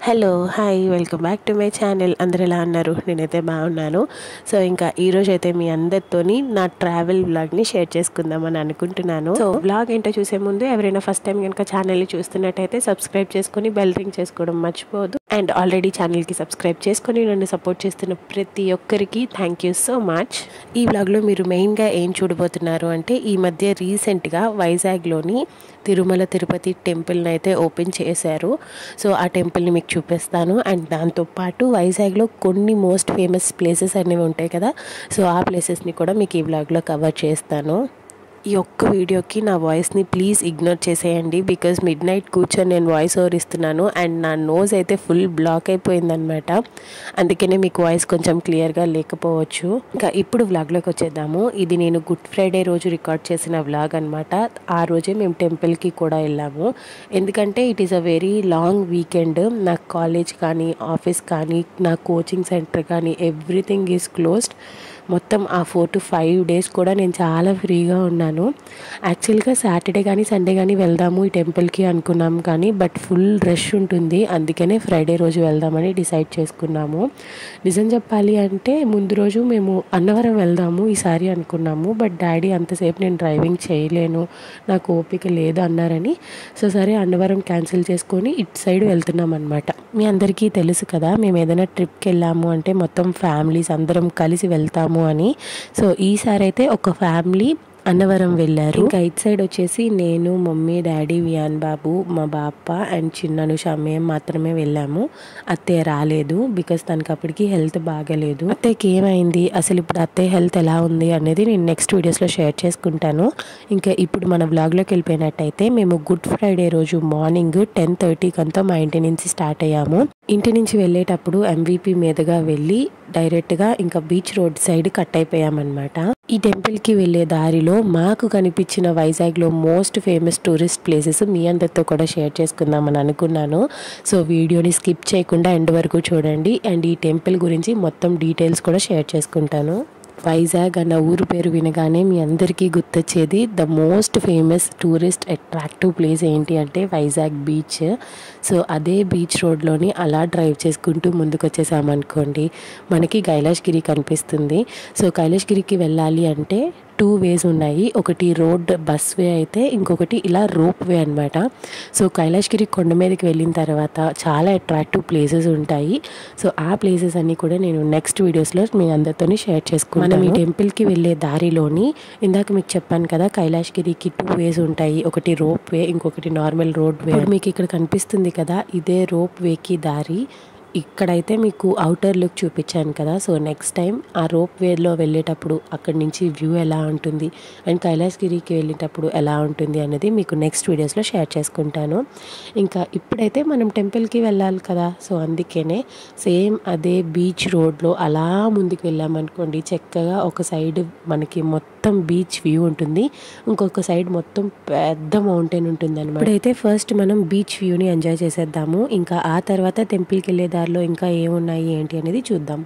hello hi welcome back to my channel అందరు ఎలా అన్నారు నేనైతే బాగున్నాను సో ఇంకా ఈ రోజు అయితే మీ అందరితోని నా ట్రావెల్ బ్లాగ్ని షేర్ చేసుకుందామని అనుకుంటున్నాను సో బ్లాగ్ ఏంటో చూసే ముందు ఎవరైనా ఫస్ట్ టైం కనుక ఛానల్ని చూస్తున్నట్టయితే సబ్స్క్రైబ్ చేసుకొని బెల్ రింగ్ చేసుకోవడం మర్చిపోవద్దు అండ్ ఆల్రెడీ ఛానల్కి సబ్స్క్రైబ్ చేసుకొని నన్ను సపోర్ట్ చేస్తున్న ప్రతి ఒక్కరికి థ్యాంక్ యూ సో మచ్ ఈ బ్లాగ్లో మీరు మెయిన్గా ఏం చూడబోతున్నారు అంటే ఈ మధ్య రీసెంట్గా వైజాగ్లోని తిరుమల తిరుపతి టెంపుల్ని అయితే ఓపెన్ చేశారు సో ఆ టెంపుల్ని మీకు చూపిస్తాను అండ్ దాంతోపాటు వైజాగ్లో కొన్ని మోస్ట్ ఫేమస్ ప్లేసెస్ అనేవి ఉంటాయి కదా సో ఆ ప్లేసెస్ని కూడా మీకు ఈ బ్లాగ్లో కవర్ చేస్తాను ఈ ఒక్క వీడియోకి నా వాయిస్ని ప్లీజ్ ఇగ్నోర్ చేసేయండి బికాజ్ మిడ్ నైట్ కూర్చొని నేను వాయిస్ ఓవర్ ఇస్తున్నాను అండ్ నా నోజ్ అయితే ఫుల్ బ్లాక్ అయిపోయిందనమాట అందుకనే మీకు వాయిస్ కొంచెం క్లియర్గా లేకపోవచ్చు ఇంకా ఇప్పుడు వ్లాగ్లోకి వచ్చేద్దాము ఇది నేను గుడ్ ఫ్రైడే రోజు రికార్డ్ చేసిన వ్లాగ్ అనమాట ఆ రోజే మేము టెంపుల్కి కూడా వెళ్ళాము ఎందుకంటే it is a very long weekend నాకు కాలేజ్ కానీ ఆఫీస్ కానీ నా కోచింగ్ సెంటర్ కానీ ఎవ్రీథింగ్ ఈజ్ క్లోజ్డ్ మొత్తం ఆ ఫోర్ టు ఫైవ్ డేస్ కూడా నేను చాలా ఫ్రీగా ఉన్నాను యాక్చువల్గా సాటర్డే కానీ సండే కానీ వెళ్దాము ఈ టెంపుల్కి అనుకున్నాం కానీ బట్ ఫుల్ రష్ ఉంటుంది అందుకనే ఫ్రైడే రోజు వెళ్దామని డిసైడ్ చేసుకున్నాము నిజం చెప్పాలి అంటే ముందు రోజు మేము అన్నవరం వెళ్దాము ఈసారి అనుకున్నాము బట్ డాడీ అంతసేపు నేను డ్రైవింగ్ చేయలేను నాకు ఓపిక లేదు అన్నారని సో సరే అన్నవరం క్యాన్సిల్ చేసుకొని ఇటు సైడ్ వెళ్తున్నాం అనమాట మీ అందరికీ తెలుసు కదా మేము ఏదైనా ట్రిప్కి వెళ్ళాము అంటే మొత్తం ఫ్యామిలీస్ అందరం కలిసి వెళ్తాము అని సో ఈసారి అయితే ఒక ఫ్యామిలీ అన్నవరం వెళ్ళారు ఇంకా ఇటు సైడ్ వచ్చేసి నేను మమ్మీ డాడీ వియాన్ బాబు మా బాప అండ్ చిన్నను షమయం మాత్రమే వెళ్ళాము అత్తయ్య రాలేదు బికాస్ తనకి అప్పటికి హెల్త్ బాగలేదు అత్తయ్యకి ఏమైంది అసలు ఇప్పుడు అత్తయ్య హెల్త్ ఎలా ఉంది అనేది నేను నెక్స్ట్ వీడియోస్లో షేర్ చేసుకుంటాను ఇంకా ఇప్పుడు మన వ్లాగ్లోకి వెళ్ళిపోయినట్టయితే మేము గుడ్ ఫ్రైడే రోజు మార్నింగ్ టెన్ థర్టీకి అంతా మా ఇంటి నుంచి స్టార్ట్ అయ్యాము ఇంటి నుంచి వెళ్ళేటప్పుడు ఎంవీపీ మీదుగా వెళ్ళి డైరెక్ట్గా ఇంకా బీచ్ రోడ్ సైడ్ కట్ అయిపోయామన్నమాట ఈ టెంపుల్కి వెళ్ళే దారిలో మాకు కనిపించిన వైజాగ్లో మోస్ట్ ఫేమస్ టూరిస్ట్ ప్లేసెస్ మీ అందరితో కూడా షేర్ చేసుకుందామని అనుకున్నాను సో వీడియోని స్కిప్ చేయకుండా ఎండ్ వరకు చూడండి అండ్ ఈ టెంపుల్ గురించి మొత్తం డీటెయిల్స్ కూడా షేర్ చేసుకుంటాను వైజాగ్ అన్న ఊరు పేరు వినగానే మీ అందరికీ గుర్తొచ్చేది the most famous tourist attractive place ఏంటి అంటే వైజాగ్ బీచ్ సో అదే బీచ్ రోడ్లోని అలా డ్రైవ్ చేసుకుంటూ ముందుకు వచ్చేసామనుకోండి మనకి కైలాష్గిరి కనిపిస్తుంది సో కైలాష్గిరికి వెళ్ళాలి అంటే టూ వేస్ ఉన్నాయి ఒకటి రోడ్ బస్ వే అయితే ఇంకొకటి ఇలా రోప్ వే అనమాట సో కైలాష్గిరి కొండ మీదకి వెళ్ళిన తర్వాత చాలా అట్రాక్టివ్ ప్లేసెస్ ఉంటాయి సో ఆ ప్లేసెస్ అన్నీ కూడా నేను నెక్స్ట్ వీడియోస్లో మీ అందరితో షేర్ చేసుకున్నాను మనం ఈ టెంపుల్కి వెళ్ళే దారిలోని ఇందాక మీకు చెప్పాను కదా కైలాష్గిరికి టూ వేస్ ఉంటాయి ఒకటి రోప్ వే ఇంకొకటి నార్మల్ రోడ్ వే మీకు ఇక్కడ కనిపిస్తుంది కదా ఇదే రోప్ వేకి దారి ఇక్కడైతే మీకు అవుటర్ లుక్ చూపించాను కదా సో నెక్స్ట్ టైం ఆ రోప్ వేలో వెళ్ళేటప్పుడు అక్కడి నుంచి వ్యూ ఎలా ఉంటుంది అండ్ కైలాసగిరికి వెళ్ళేటప్పుడు ఎలా ఉంటుంది అనేది మీకు నెక్స్ట్ వీడియోస్లో షేర్ చేసుకుంటాను ఇంకా ఇప్పుడైతే మనం టెంపుల్కి వెళ్ళాలి కదా సో అందుకనే సేమ్ అదే బీచ్ రోడ్లో అలా ముందుకు వెళ్ళామనుకోండి చక్కగా ఒక సైడ్ మనకి మొత్తం బీచ్ వ్యూ ఉంటుంది ఇంకొక సైడ్ మొత్తం పెద్ద మౌంటైన్ ఉంటుంది అనమాట ఇప్పుడైతే ఫస్ట్ మనం బీచ్ వ్యూని ఎంజాయ్ చేసేద్దాము ఇంకా ఆ తర్వాత టెంపుల్కి వెళ్ళే దారిలో ఇంకా ఏమున్నాయి ఏంటి అనేది చూద్దాం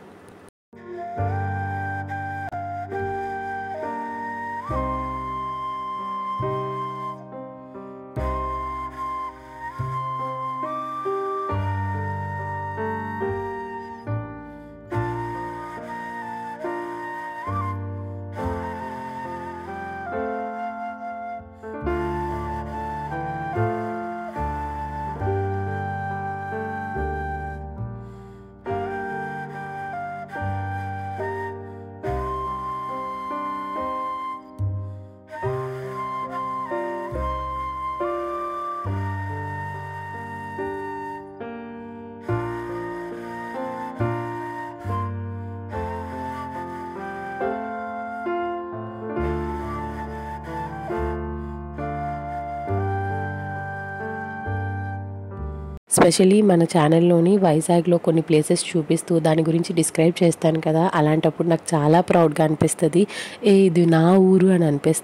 స్పెషలీ మన ఛానల్లోని వైజాగ్లో కొన్ని ప్లేసెస్ చూపిస్తూ దాని గురించి డిస్క్రైబ్ చేస్తాను కదా అలాంటప్పుడు నాకు చాలా ప్రౌడ్గా అనిపిస్తుంది ఏ ఇది నా ఊరు అని అనిపిస్తుంది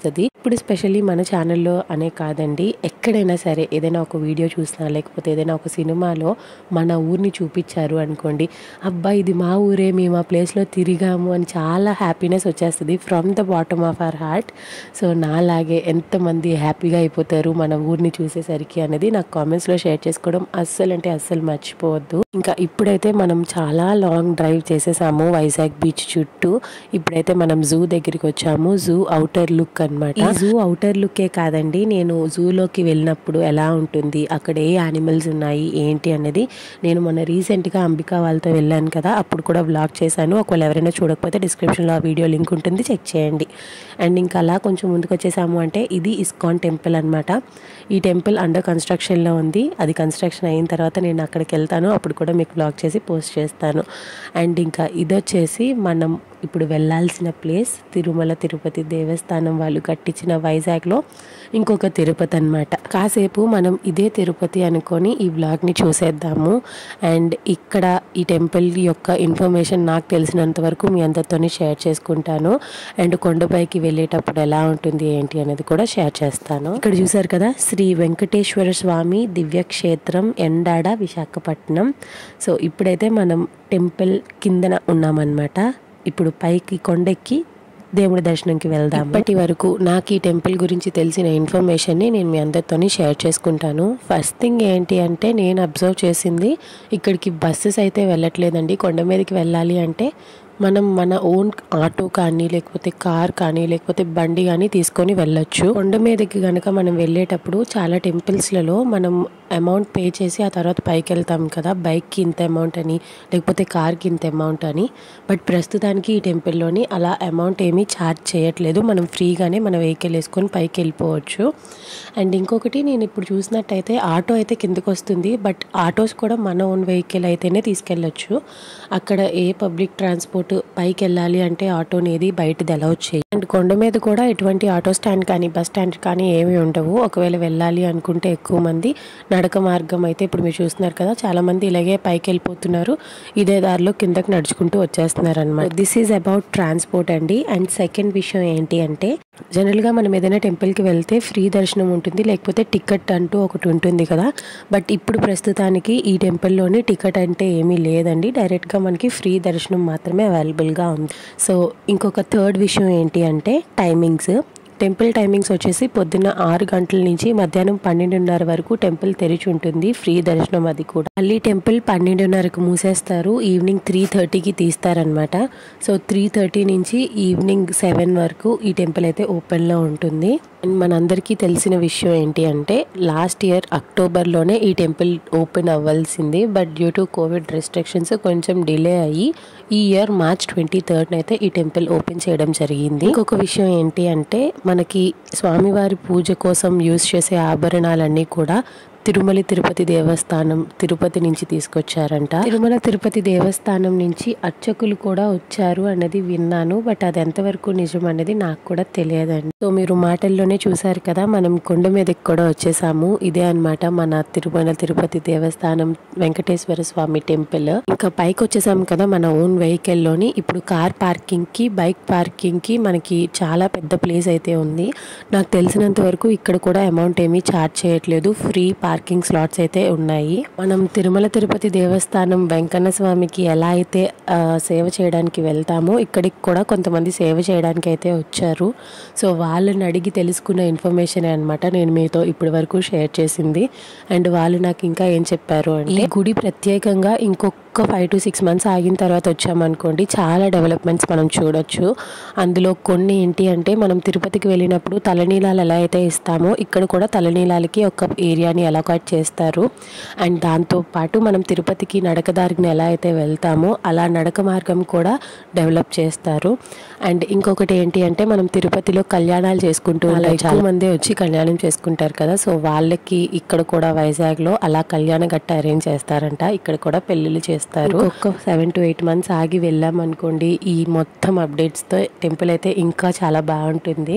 ఇప్పుడు స్పెషల్లీ మన ఛానల్లో అనే కాదండి ఎక్కడైనా సరే ఏదైనా ఒక వీడియో చూసినా లేకపోతే ఏదైనా ఒక సినిమాలో మన ఊరిని చూపించారు అనుకోండి అబ్బా ఇది మా ఊరే మేము ఆ ప్లేస్లో తిరిగాము అని చాలా హ్యాపీనెస్ వచ్చేస్తుంది from the bottom of our heart so నాలాగే ఎంతమంది హ్యాపీగా అయిపోతారు మన ఊరిని చూసేసరికి అనేది నాకు కామెంట్స్లో షేర్ చేసుకోవడం అస్సలు అంటే అస్సలు మర్చిపోవద్దు ఇంకా ఇప్పుడైతే మనం చాలా లాంగ్ డ్రైవ్ చేసేసాము వైజాగ్ బీచ్ చుట్టూ ఇప్పుడైతే మనం జూ దగ్గరికి వచ్చాము జూ అవుటర్ లుక్ అనమాట ఈ జూ అవుటర్ లుక్కే కాదండి నేను జూలోకి వెళ్ళినప్పుడు ఎలా ఉంటుంది అక్కడ ఏ యానిమల్స్ ఉన్నాయి ఏంటి అనేది నేను మొన్న రీసెంట్గా అంబికా వాళ్ళతో వెళ్ళాను కదా అప్పుడు కూడా బ్లాగ్ చేశాను ఒకవేళ ఎవరైనా చూడకపోతే డిస్క్రిప్షన్లో ఆ వీడియో లింక్ ఉంటుంది చెక్ చేయండి అండ్ ఇంకా అలా కొంచెం ముందుకు వచ్చేసాము అంటే ఇది ఇస్కాన్ టెంపుల్ అనమాట ఈ టెంపుల్ అండర్ కన్స్ట్రక్షన్లో ఉంది అది కన్స్ట్రక్షన్ అయిన తర్వాత నేను అక్కడికి వెళ్తాను అప్పుడు కూడా మీకు బ్లాగ్ చేసి పోస్ట్ చేస్తాను అండ్ ఇంకా ఇది వచ్చేసి మనం ఇప్పుడు వెళ్ళాల్సిన ప్లేస్ తిరుమల తిరుపతి దేవస్థానం వాళ్ళు కట్టించిన వైజాగ్లో ఇంకొక తిరుపతి అనమాట కాసేపు మనం ఇదే తిరుపతి అనుకొని ఈ బ్లాగ్ని చూసేద్దాము అండ్ ఇక్కడ ఈ టెంపుల్ యొక్క ఇన్ఫర్మేషన్ నాకు తెలిసినంత వరకు మీ అందరితోనే షేర్ చేసుకుంటాను అండ్ కొండపైకి వెళ్ళేటప్పుడు ఎలా ఉంటుంది ఏంటి అనేది కూడా షేర్ చేస్తాను ఇక్కడ చూసారు కదా శ్రీ వెంకటేశ్వర స్వామి దివ్యక్షేత్రం ఎండాడ విశాఖపట్నం సో ఇప్పుడైతే మనం టెంపుల్ కిందన ఉన్నామన్నమాట ఇప్పుడు పైకి కొండెక్కి దేవుడి దర్శనంకి వెళ్దాం ఇప్పటి వరకు నాకు ఈ టెంపుల్ గురించి తెలిసిన ఇన్ఫర్మేషన్ని నేను మీ అందరితోని షేర్ చేసుకుంటాను ఫస్ట్ థింగ్ ఏంటి అంటే నేను అబ్జర్వ్ చేసింది ఇక్కడికి బస్సెస్ అయితే వెళ్ళట్లేదండి కొండ మీదకి వెళ్ళాలి అంటే మనం మన ఓన్ ఆటో కానీ లేకపోతే కార్ కానీ లేకపోతే బండి కానీ తీసుకొని వెళ్ళొచ్చు కొండ మీదకి కనుక మనం వెళ్ళేటప్పుడు చాలా టెంపుల్స్లలో మనం అమౌంట్ పే చేసి ఆ తర్వాత పైకి వెళ్తాం కదా బైక్కి ఇంత అమౌంట్ అని లేకపోతే కార్కి ఇంత అమౌంట్ అని బట్ ప్రస్తుతానికి ఈ టెంపుల్లోని అలా అమౌంట్ ఏమీ ఛార్జ్ చేయట్లేదు మనం ఫ్రీగానే మన వెహికల్ వేసుకొని పైకి వెళ్ళిపోవచ్చు అండ్ ఇంకొకటి నేను ఇప్పుడు చూసినట్టయితే ఆటో అయితే కిందకు వస్తుంది బట్ ఆటోస్ కూడా మన ఓన్ వెహికల్ అయితేనే తీసుకెళ్ళొచ్చు అక్కడ ఏ పబ్లిక్ ట్రాన్స్పోర్ట్ పైకి వెళ్ళాలి అంటే ఆటోని ఏది బయటది అలౌ చేయి అండ్ కొండ మీద కూడా ఎటువంటి ఆటో స్టాండ్ కానీ బస్ స్టాండ్ కానీ ఏమి ఉండవు ఒకవేళ వెళ్ళాలి అనుకుంటే ఎక్కువ మంది నడక మార్గం అయితే ఇప్పుడు మీరు చూస్తున్నారు కదా చాలా మంది ఇలాగే పైకి వెళ్ళిపోతున్నారు ఇదే దారిలో కిందకి నడుచుకుంటూ వచ్చేస్తున్నారు అనమాట దిస్ ఈజ్ అబౌట్ ట్రాన్స్పోర్ట్ అండి అండ్ సెకండ్ విషయం ఏంటి అంటే జనరల్గా మనం ఏదైనా టెంపుల్కి వెళ్తే ఫ్రీ దర్శనం ఉంటుంది లేకపోతే టికెట్ అంటూ ఒకటి ఉంటుంది కదా బట్ ఇప్పుడు ప్రస్తుతానికి ఈ టెంపుల్లోని టికెట్ అంటే ఏమీ లేదండి డైరెక్ట్గా మనకి ఫ్రీ దర్శనం మాత్రమే అవైలబుల్గా ఉంది సో ఇంకొక థర్డ్ విషయం ఏంటి అంటే టైమింగ్స్ టెంపుల్ టైమింగ్స్ వచ్చేసి పొద్దున్న ఆరు గంటల నుంచి మధ్యాహ్నం పన్నెండున్నర వరకు టెంపుల్ తెరిచి ఉంటుంది ఫ్రీ దర్శనం అది కూడా మళ్ళీ టెంపుల్ పన్నెండున్నరకు మూసేస్తారు ఈవినింగ్ త్రీ థర్టీకి తీస్తారనమాట సో త్రీ థర్టీ నుంచి ఈవినింగ్ సెవెన్ వరకు ఈ టెంపుల్ అయితే ఓపెన్లో ఉంటుంది అండ్ మనందరికీ తెలిసిన విషయం ఏంటి అంటే లాస్ట్ ఇయర్ అక్టోబర్లోనే ఈ టెంపుల్ ఓపెన్ అవ్వాల్సింది but due to covid restrictions కొంచెం డిలే అయ్యి ఈ ఇయర్ మార్చ్ ట్వంటీ థర్డ్ అయితే ఈ టెంపుల్ ఓపెన్ చేయడం జరిగింది ఇంకొక విషయం ఏంటి అంటే మనకి స్వామివారి పూజ కోసం యూజ్ చేసే ఆభరణాలన్నీ కూడా తిరుమల తిరుపతి దేవస్థానం తిరుపతి నుంచి తీసుకొచ్చారంట తిరుమల తిరుపతి దేవస్థానం నుంచి అర్చకులు కూడా వచ్చారు అన్నది విన్నాను బట్ అది ఎంతవరకు నిజం అనేది నాకు కూడా తెలియదండి సో మీరు మాటల్లోనే చూసారు కదా మనం కొండ మీదకి కూడా వచ్చేసాము ఇదే అన్నమాట మన తిరుమల తిరుపతి దేవస్థానం వెంకటేశ్వర స్వామి టెంపుల్ ఇంకా పైకి వచ్చేసాము కదా మన ఓన్ వెహికల్ లోని ఇప్పుడు కార్ పార్కింగ్ కి బైక్ పార్కింగ్ కి మనకి చాలా పెద్ద ప్లేస్ అయితే ఉంది నాకు తెలిసినంత వరకు ఇక్కడ కూడా అమౌంట్ ఏమీ ఛార్జ్ చేయట్లేదు ఫ్రీ పార్కింగ్ స్లాట్స్ అయితే ఉన్నాయి మనం తిరుమల తిరుపతి దేవస్థానం వెంకన్న స్వామికి ఎలా అయితే ఆ, సేవ చేయడానికి వెళ్తామో ఇక్కడికి కూడా కొంతమంది సేవ చేయడానికి అయితే వచ్చారు సో వాళ్ళని అడిగి తెలుసుకున్న ఇన్ఫర్మేషన్ అనమాట నేను మీతో ఇప్పటి వరకు షేర్ చేసింది అండ్ వాళ్ళు నాకు ఇంకా ఏం చెప్పారు అంటే ఈ గుడి ప్రత్యేకంగా ఇంకొక ఫైవ్ టు సిక్స్ మంత్స్ ఆగిన తర్వాత వచ్చామనుకోండి చాలా డెవలప్మెంట్స్ మనం చూడొచ్చు అందులో కొన్ని ఏంటి అంటే మనం తిరుపతికి వెళ్ళినప్పుడు తలనీలాలు ఎలా అయితే ఇస్తామో ఇక్కడ కూడా తలనీలాలకి ఒక ఏరియాని అలాకాట్ చేస్తారు అండ్ దాంతో పాటు మనం తిరుపతికి నడకదారిని ఎలా అయితే వెళ్తామో అలా నడక మార్గం కూడా డెవలప్ చేస్తారు అండ్ ఇంకొకటి ఏంటి అంటే మనం తిరుపతిలో కళ్యాణాలు చేసుకుంటూ ఉంటాం చాలా మంది వచ్చి కళ్యాణం చేసుకుంటారు కదా సో వాళ్ళకి ఇక్కడ కూడా వైజాగ్లో అలా కళ్యాణ గట్ట అరేంజ్ చేస్తారంట ఇక్కడ కూడా పెళ్ళిళ్ళు చేస్తారు ఒక సెవెన్ టు ఎయిట్ మంత్స్ ఆగి వెళ్ళాం అనుకోండి ఈ మొత్తం అప్డేట్స్తో టెంపుల్ అయితే ఇంకా చాలా బాగుంటుంది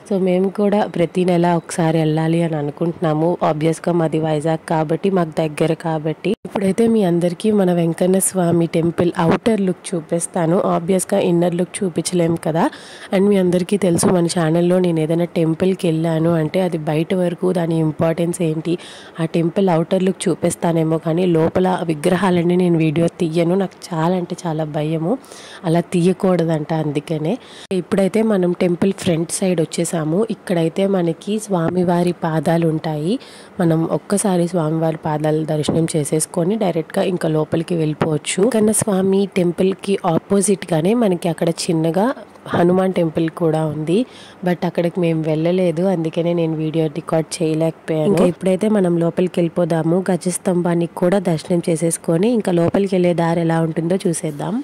సో మేము కూడా ప్రతి నెల ఒకసారి వెళ్ళాలి అని అనుకుంటున్నాము ఆబ్వియస్గా మాది వైజాగ్ కాబట్టి మాకు దగ్గర కాబట్టి ఇప్పుడైతే మీ అందరికీ మన Venkanna Swamy temple outer look చూపిస్తాను ఆబ్వియస్గా ఇన్నర్ లుక్ చూపించలేము కదా అండ్ మీ అందరికీ తెలుసు మన ఛానల్లో నేను ఏదైనా టెంపుల్కి వెళ్ళాను అంటే అది బయట వరకు దాని ఇంపార్టెన్స్ ఏంటి ఆ టెంపుల్ అవుటర్ లుక్ చూపిస్తానేమో కానీ లోపల విగ్రహాలన్నీ నేను వీడియో తీయను నాకు చాలా అంటే చాలా భయము అలా తీయకూడదంట అందుకనే ఇప్పుడైతే మనం టెంపుల్ ఫ్రంట్ సైడ్ వచ్చేసాము ఇక్కడైతే మనకి స్వామివారి పాదాలు ఉంటాయి మనం ఒక్కసారి స్వామివారి పాదాల దర్శనం చేసేసుకొని డైరెక్ట్గా ఇంకా లోపలికి వెళ్ళిపోవచ్చు కన్న స్వామి టెంపుల్కి ఆపోజిట్గానే మనకి అక్కడ చిన్నగా హనుమాన్ టెంపుల్ కూడా ఉంది బట్ అక్కడికి మేము వెళ్ళలేదు అందుకనే నేను వీడియో రికార్డ్ చేయలేకపోయాను ఇంకా ఇప్పుడైతే మనం లోపలికి వెళ్ళిపోదాము గజస్తంభానికి కూడా దర్శనం చేసేసుకొని ఇంకా లోపలికి వెళ్ళే దారి ఎలా ఉంటుందో చూసేద్దాం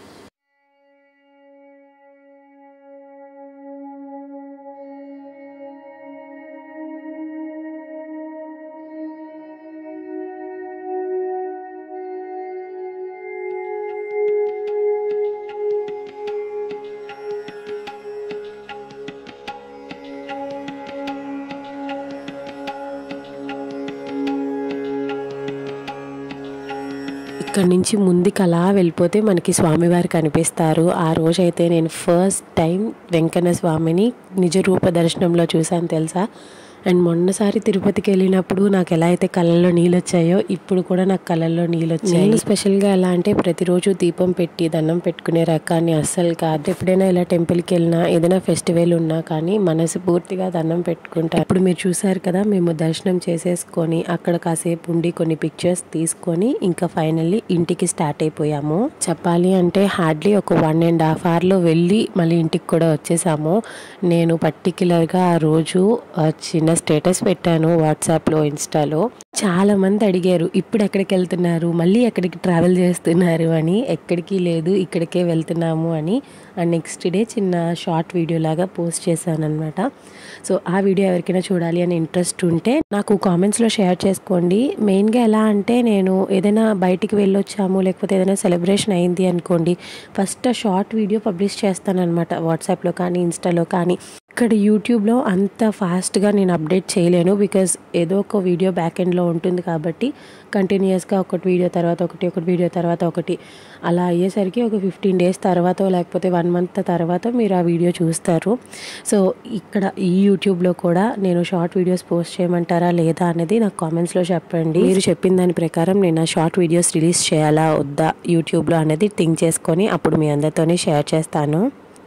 ఇక్కడ నుంచి ముందుకు అలా వెళ్ళిపోతే మనకి స్వామివారు కనిపిస్తారు ఆ రోజైతే నేను ఫస్ట్ టైం వెంకన్న స్వామిని నిజ రూప దర్శనంలో చూశాను తెలుసా అండ్ మొన్నసారి తిరుపతికి వెళ్ళినప్పుడు నాకు ఎలా అయితే కళ్ళల్లో నీళ్ళు వచ్చాయో ఇప్పుడు కూడా నాకు కళ్ళల్లో నీళ్ళు వచ్చాయి నేను స్పెషల్గా ఎలా అంటే ప్రతిరోజు దీపం పెట్టి దండం పెట్టుకునే రకాన్ని అస్సలు కాదు ఎప్పుడైనా ఇలా టెంపుల్కి వెళ్ళినా ఏదైనా ఫెస్టివల్ ఉన్నా కానీ మనసు పూర్తిగా దండం పెట్టుకుంటా ఇప్పుడు మీరు చూసారు కదా మేము దర్శనం చేసేసుకొని అక్కడ కాసేపు ఉండి కొన్ని పిక్చర్స్ తీసుకొని ఇంకా ఫైనల్లీ ఇంటికి స్టార్ట్ అయిపోయాము చెప్పాలి అంటే హార్డ్లీ ఒక వన్ అండ్ హాఫ్ అవర్లో వెళ్ళి మళ్ళీ ఇంటికి కూడా వచ్చేసాము నేను పర్టికులర్గా ఆ రోజు ఆ, చిన్న స్టేటస్ పెట్టాను వాట్సాప్లో ఇన్స్టాలో చాలా మంది అడిగారు ఇప్పుడు ఎక్కడికి వెళ్తున్నారు మళ్ళీ ఎక్కడికి ట్రావెల్ చేస్తున్నారు అని ఎక్కడికి లేదు ఇక్కడికే వెళ్తున్నాము అని అండ్ నెక్స్ట్ డే చిన్న షార్ట్ వీడియో లాగా పోస్ట్ చేశాను అనమాట సో ఆ వీడియో ఎవరికైనా చూడాలి అని ఇంట్రెస్ట్ ఉంటే నాకు కామెంట్స్లో షేర్ చేసుకోండి మెయిన్గా ఎలా అంటే నేను ఏదైనా బయటికి వెళ్ళొచ్చాము లేకపోతే ఏదైనా సెలబ్రేషన్ అయింది అనుకోండి ఫస్ట్ ఆ షార్ట్ వీడియో పబ్లిష్ చేస్తాను అనమాట వాట్సాప్లో కానీ ఇన్స్టాలో కానీ ఇక్కడ యూట్యూబ్లో అంత ఫాస్ట్గా నేను అప్డేట్ చేయలేను బికాజ్ ఏదో ఒక వీడియో బ్యాక్ ఎండ్లో ఉంటుంది కాబట్టి కంటిన్యూస్గా ఒకటి వీడియో తర్వాత ఒకటి ఒకటి వీడియో తర్వాత ఒకటి అలా అయ్యేసరికి ఒక ఫిఫ్టీన్ డేస్ తర్వాత లేకపోతే వన్ మంత్ తర్వాత మీరు ఆ వీడియో చూస్తారు సో ఇక్కడ ఈ యూట్యూబ్లో కూడా నేను షార్ట్ వీడియోస్ పోస్ట్ చేయమంటారా లేదా అనేది నాకు కామెంట్స్లో చెప్పండి మీరు చెప్పిన దాని ప్రకారం నేను ఆ షార్ట్ వీడియోస్ రిలీజ్ చేయాలా వద్దా యూట్యూబ్లో అనేది థింక్ చేసుకొని అప్పుడు మీ అందరితోనే షేర్ చేస్తాను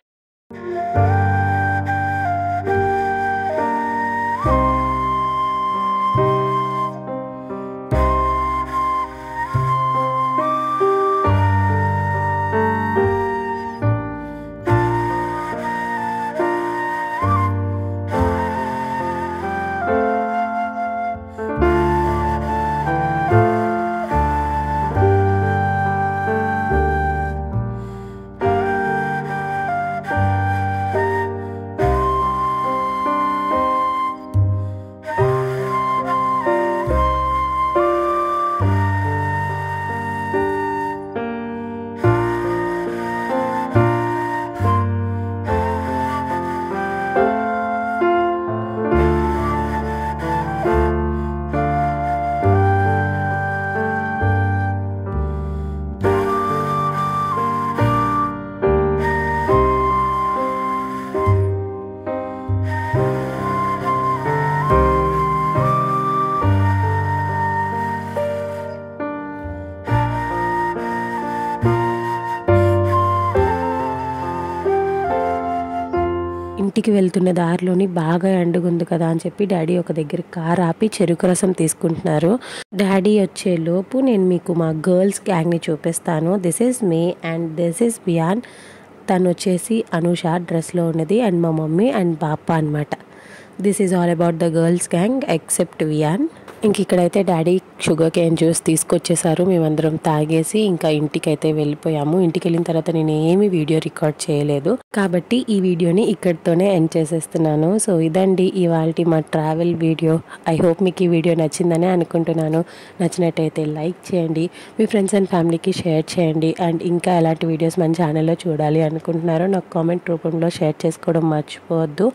ఇంటికి వెళ్తున్న దారిలోని బాగా ఎండగుంది కదా అని చెప్పి డాడీ ఒక దగ్గర కార్ ఆపి చెరుకు రసం తీసుకుంటున్నారు డాడీ వచ్చే లోపు నేను మీకు మా గర్ల్స్ గ్యాంగ్ని చూపిస్తాను దిస్ ఈజ్ మే అండ్ దిస్ ఈజ్ బియాన్ తను వచ్చేసి అనుష డ్రెస్లో ఉన్నది అండ్ మా మమ్మీ అండ్ బాప అనమాట this is all about the girls gang except వియాన్ ఇంక ఇక్కడైతే డాడీ షుగర్ కేన్ జ్యూస్ తీసుకొచ్చేసారు మేమందరం తాగేసి ఇంకా ఇంటికి అయితే వెళ్ళిపోయాము ఇంటికి వెళ్ళిన తర్వాత నేను ఏమీ వీడియో రికార్డ్ చేయలేదు కాబట్టి ఈ వీడియోని ఇక్కడితోనే ఎండ్ చేసేస్తున్నాను సో ఇదండి ఇవాళ మా ట్రావెల్ వీడియో ఐ హోప్ మీకు ఈ వీడియో నచ్చిందని అనుకుంటున్నాను నచ్చినట్టయితే లైక్ చేయండి మీ ఫ్రెండ్స్ అండ్ ఫ్యామిలీకి షేర్ చేయండి అండ్ ఇంకా ఎలాంటి వీడియోస్ మన ఛానల్లో చూడాలి అనుకుంటున్నారో నాకు కామెంట్ రూపంలో షేర్ చేసుకోవడం మర్చిపోవద్దు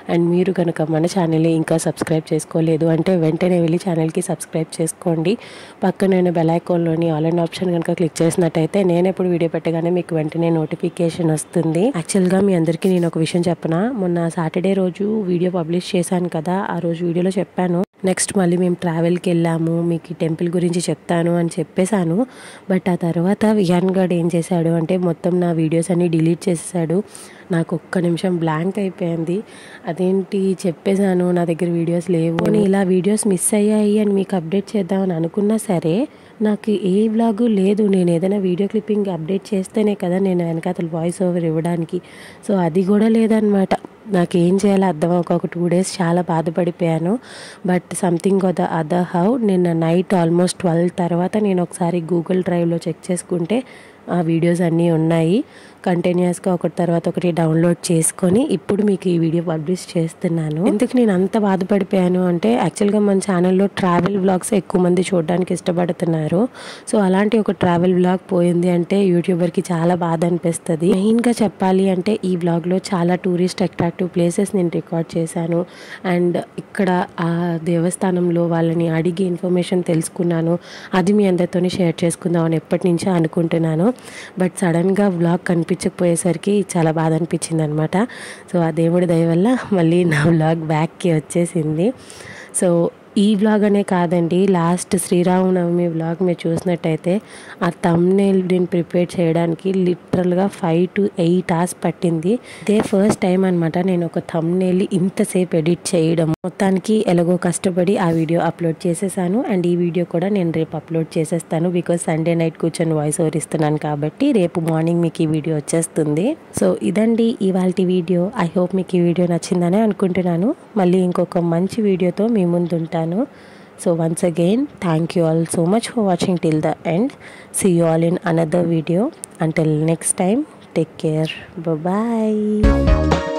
అండ్ మీరు కనుక మన ఛానల్ని ఇంకా సబ్స్క్రైబ్ చేసుకోలేదు అంటే వెంటనే వెళ్ళి ఛానల్కి సబ్స్క్రైబ్ చేసుకోండి పక్కన బెల్ ఐకాన్లోని ఆల్ అండ్ ఆప్షన్ కనుక క్లిక్ చేసినట్టయితే నేను ఎప్పుడు వీడియో పెట్టగానే మీకు వెంటనే నోటిఫికేషన్ వస్తుంది యాక్చువల్గా మీ అందరికీ నేను ఒక విషయం చెప్పనా మొన్న సాటర్డే రోజు వీడియో పబ్లిష్ చేశాను కదా ఆ రోజు వీడియోలో చెప్పాను నెక్స్ట్ మళ్ళీ మేము ట్రావెల్కి వెళ్ళాము మీకు ఈ టెంపుల్ గురించి చెప్తాను అని చెప్పేశాను బట్ ఆ తర్వాత విహాన్ గడ్ ఏం చేశాడు అంటే మొత్తం నా వీడియోస్ అన్ని డిలీట్ చేసేసాడు నాకు ఒక్క నిమిషం బ్లాంక్ అయిపోయింది అదేంటి చెప్పేశాను నా దగ్గర వీడియోస్ లేవు అని ఇలా వీడియోస్ మిస్ అయ్యాయి అని మీకు అప్డేట్ చేద్దామని అనుకున్నా సరే నాకు ఏ వ్లాగు లేదు నేను ఏదైనా వీడియో క్లిప్పింగ్ అప్డేట్ చేస్తేనే కదా నేను వెనకాతల వాయిస్ ఓవర్ ఇవ్వడానికి సో అది కూడా లేదనమాట నాకు ఏం చేయాలో అర్థం అవ్వక ఒక టూ డేస్ చాలా బాధపడిపోయాను but something the other how నిన్న నైట్ ఆల్మోస్ట్ ట్వెల్వ్ తర్వాత నేను ఒకసారి గూగుల్ డ్రైవ్లో చెక్ చేసుకుంటే ఆ వీడియోస్ అన్నీ ఉన్నాయి కంటిన్యూస్గా ఒకటి తర్వాత ఒకటి డౌన్లోడ్ చేసుకొని ఇప్పుడు మీకు ఈ వీడియో పబ్లిష్ చేస్తున్నాను ఎందుకు నేను అంత బాధపడిపోయాను అంటే యాక్చువల్గా మన ఛానల్లో ట్రావెల్ వ్లాగ్స్ ఎక్కువ మంది చూడడానికి ఇష్టపడుతున్నారు సో అలాంటి ఒక ట్రావెల్ వ్లాగ్ పోయింది అంటే యూట్యూబర్కి చాలా బాధ అనిపిస్తుంది మెయిన్గా చెప్పాలి అంటే ఈ వ్లాగ్లో చాలా టూరిస్ట్ అట్రాక్టివ్ ప్లేసెస్ నేను రికార్డ్ చేశాను అండ్ ఇక్కడ ఆ దేవస్థానంలో వాళ్ళని అడిగి ఇన్ఫర్మేషన్ తెలుసుకున్నాను అది మీ అందరితోనే షేర్ చేసుకుందామని ఎప్పటి నుంచో అనుకుంటున్నాను బట్ సడన్గా వ్లాగ్ కనిపించకపోయేసరికి చాలా బాధ అనిపించింది అనమాట సో ఆ దేవుడి దయ వల్ల మళ్ళీ నా వ్లాగ్ బ్యాక్కి వచ్చేసింది సో ఈ వ్లాగ్ అనే కాదండి లాస్ట్ శ్రీరామనవమి వ్లాగ్ మీరు చూసినట్టయితే ఆ తమ్నేల్ నేను ప్రిపేర్ చేయడానికి లిటరల్గా ఫైవ్ టు ఎయిట్ అవర్స్ పట్టింది ఇదే ఫస్ట్ టైం అనమాట నేను ఒక తమ్నేల్ ఇంతసేపు ఎడిట్ చేయడం మొత్తానికి ఎలాగో కష్టపడి ఆ వీడియో అప్లోడ్ చేసేసాను అండ్ ఈ వీడియో కూడా నేను రేపు అప్లోడ్ చేసేస్తాను బికాస్ సండే నైట్ కూర్చొని వాయిస్ ఓవర్ ఇస్తున్నాను కాబట్టి రేపు మార్నింగ్ మీకు ఈ వీడియో వచ్చేస్తుంది సో ఇదండి ఇవాళ వీడియో ఐ హోప్ మీకు ఈ వీడియో నచ్చిందని అనుకుంటున్నాను మళ్ళీ ఇంకొక మంచి వీడియోతో మీ ముందు ఉంటాను so once again thank you all so much for watching till the end see you all in another video until next time take care bye